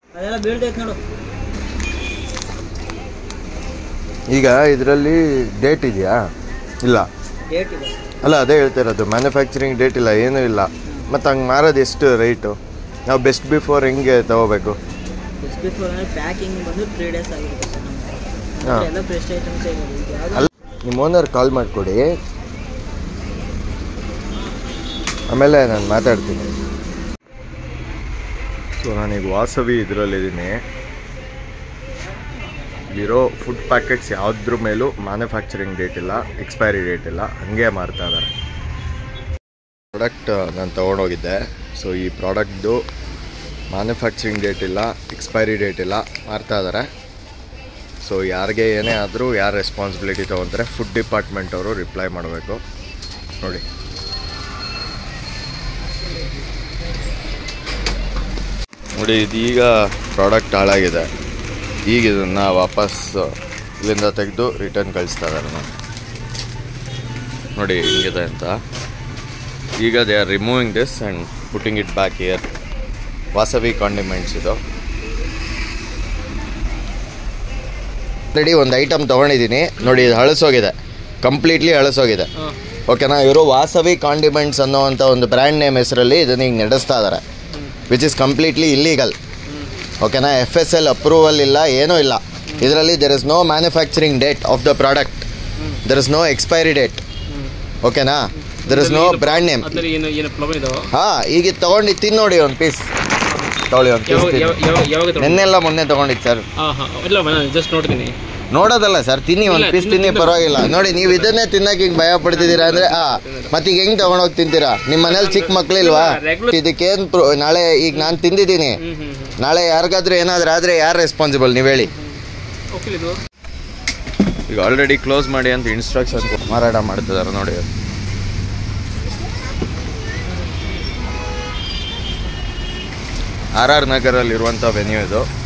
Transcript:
ಅದೆಲ್ಲ ಬೀಳ್ತೈತೆ ನೋಡು ಈಗ ಇದರಲ್ಲಿ ಡೇಟ್ ಇದೆಯಾ ಇಲ್ಲ ಡೇಟ್ ಇದೆ ಅಲ್ಲ ಅದೇ ಹೇಳ್ತಿರೋದು ಮ್ಯಾನುಫ್ಯಾಕ್ಚರಿಂಗ್ ಡೇಟ್ ಇಲ್ಲ ಏನೂ ಇಲ್ಲ ಮತ್ತು ಹಂಗೆ ಮಾರೋದು ಎಷ್ಟು ರೈಟು ನಾವು ಬೆಸ್ಟ್ ಬಿಫೋರ್ ಹೆಂಗೆ ತಗೋಬೇಕು ಜಸ್ಟ್ ಬಿಫೋರ್ ಅಂದರೆ ಪ್ಯಾಕಿಂಗ್ ಬಂದು ತ್ರೀ ಡೇಸ್ ಆಗಿರುತ್ತೆ ಸರ್ ನಮ್ಗೆ ಹಾ. ಎಲ್ಲ ಫ್ರೆಶ್ ಐಟಮ್ಸ್ ಇರೋದು ಇದು ಯಾವುದು ಅಲ್ಲ ನಿಮ್ಮ ಓನರ್ ಕಾಲ್ ಮಾಡಿಕೊಡಿ ಆಮೇಲೆ ನಾನು ಮಾತಾಡ್ತೀನಿ ಸೊ ನಾನೀಗ ವಾಸವಿ ಇದರಲ್ಲಿದ್ದೀನಿ ಇಲ್ಲಿರೋ ಫುಡ್ ಪ್ಯಾಕೆಟ್ಸ್ ಯಾವುದ್ರ ಮೇಲೂ ಮ್ಯಾನುಫ್ಯಾಕ್ಚರಿಂಗ್ ಡೇಟ್ ಇಲ್ಲ ಎಕ್ಸ್ಪೈರಿ ಡೇಟ್ ಇಲ್ಲ ಹಂಗೆ ಮಾರ್ತಾ ಇದ್ದಾರೆ ಪ್ರಾಡಕ್ಟ್ ನಾನು ತೊಗೊಂಡೋಗಿದ್ದೆ ಸೊ ಈ ಪ್ರಾಡಕ್ಟ್ದು ಮ್ಯಾನುಫ್ಯಾಕ್ಚರಿಂಗ್ ಡೇಟ್ ಇಲ್ಲ ಎಕ್ಸ್ಪೈರಿ ಡೇಟ್ ಇಲ್ಲ ಮಾರ್ತಾ ಇದ್ದಾರೆ ಸೊ ಯಾರಿಗೆ ಏನೇ ಆದರೂ ಯಾರು ರೆಸ್ಪಾನ್ಸಿಬಿಲಿಟಿ ತೊಗೊತಾರೆ ಫುಡ್ ಡಿಪಾರ್ಟ್ಮೆಂಟ್ ಅವರು ರಿಪ್ಲೈ ಮಾಡಬೇಕು ನೋಡಿ ನೋಡಿ ಇದೀಗ ಪ್ರಾಡಕ್ಟ್ ಹಾಳಾಗಿದೆ ಈಗ ಇದನ್ನು ವಾಪಸ್ ಇಲ್ಲಿಂದ ತೆಗೆದು ರಿಟರ್ನ್ ಕಳಿಸ್ತಾ ಇದ್ದಾರೆ ನಾನು ನೋಡಿ ಹಿಂಗಿದೆ ಅಂತ ಈಗ they are removing this and putting it back here Vasavi condiments ಇದು ಆಲ್ರೆಡಿ ಒಂದು ಐಟಮ್ ತೊಗೊಂಡಿದ್ದೀನಿ ನೋಡಿ ಇದು ಹಳಸೋಗಿದೆ ಕಂಪ್ಲೀಟ್ಲಿ ಹಳಸೋಗಿದೆ ಓಕೆನಾ ಇವರು ವಾಸವಿ ಕಾಂಡಿಮೆಂಟ್ಸ್ ಅನ್ನೋವಂಥ ಒಂದು ಬ್ರ್ಯಾಂಡ್ ನೇಮ್ ಹೆಸರಲ್ಲಿ ಇದನ್ನ ಈಗ ನಡೆಸ್ತಾ ಇದ್ದಾರೆ ವಿಚ್ ಇಸ್ ಕಂಪ್ಲೀಟ್ಲಿ ಇಲ್ಲೀಗಲ್ ಓಕೆನಾ ಎಫ್ ಎಸ್ ಎಲ್ ಅಪ್ರೂವಲ್ ಇಲ್ಲ ಏನೂ ಇಲ್ಲ ಇದರಲ್ಲಿ there is no manufacturing date of the product there is no expiry date ಓಕೆನಾ there is no brand name ಅದ್ರಲ್ಲಿ ಏನು ಏನು ಪ್ರಾಬ್ಲಮ್ ಇದಾವ ಹಾಂ ಈಗ ಇದು ತೊಗೊಂಡು ತಿನ್ನು ನೋಡಿ ಒಂದು ಪೀಸ್ ತೊಗೊಳ್ಳಿ ಒಂದು ಯಾವಾಗ ಪೀಸ್ ಯಾವ- ಯಾವ- ಯಾವಾಗ ತಗೊಂಡ್ರಿ? ನೆನ್ನೆಲ್ಲ ಮೊನ್ನೆ ತೊಗೊಂಡಿದ್ದು ಸರ್ ಹಾಂ ಹಾಂ ಇಲ್ಲ ನಾನು ಜಸ್ಟ್ ನೋಡ್ತೀನಿ ನೋಡೋದಲ್ಲ ಸರ್ ತಿನ್ನಿ ಒಂದು ಇಲ್ಲ, ಪೀಸ್ ತಿನ್ನು, ತಿನ್ನಿ ತಿನ್ನು. ಪರವಾಗಿಲ್ಲ ನೋಡಿ ನೀವು ಇದನ್ನೇ ತಿನ್ನಕ್ಕೆ ಹಿಂಗೆ ಭಯ ಪಡ್ತಿದ್ದೀರಾ ಅಂದ್ರೆ ಆ ಮತ್ತೀಗ ಹೆಂಗ್ ತಗೊಂಡೋಗಿ ತಿಂತೀರಾ ನಿಮ್ಮ ಮನೇಲಿ ಚಿಕ್ಕ ಮಕ್ಳಿಲ್ವಾ Regular- ಇದಕ್ಕೇನು ನಾಳೆ ಈಗ ನಾನು ತಿಂದಿದ್ದೀನಿ ಹ್ಞೂ ಹ್ಞೂ ಹ್ಞೂ ನಾಳೆ ಯಾರಿಗಾದ್ರೂ ಏನಾದ್ರೂ ಆದರೆ ಯಾರು ರೆಸ್ಪಾನ್ಸಿಬಲ್ ನೀವು ಹೇಳಿ ಓಕೆ ಇದು ಈಗ ಆಲ್ರೆಡಿ ಕ್ಲೋಸ್ ಮಾಡಿ ಅಂತ ಇನ್ಸ್ಟ್ರಕ್ಷನ್ ಮಾರಾಟ ಮಾಡ್ತಿದ್ದಾರೆ ನೋಡಿ ಆರ್ ಆರ್ ನಗರಲ್ಲಿರುವಂಥ ವೆನ್ಯೂ ಇದು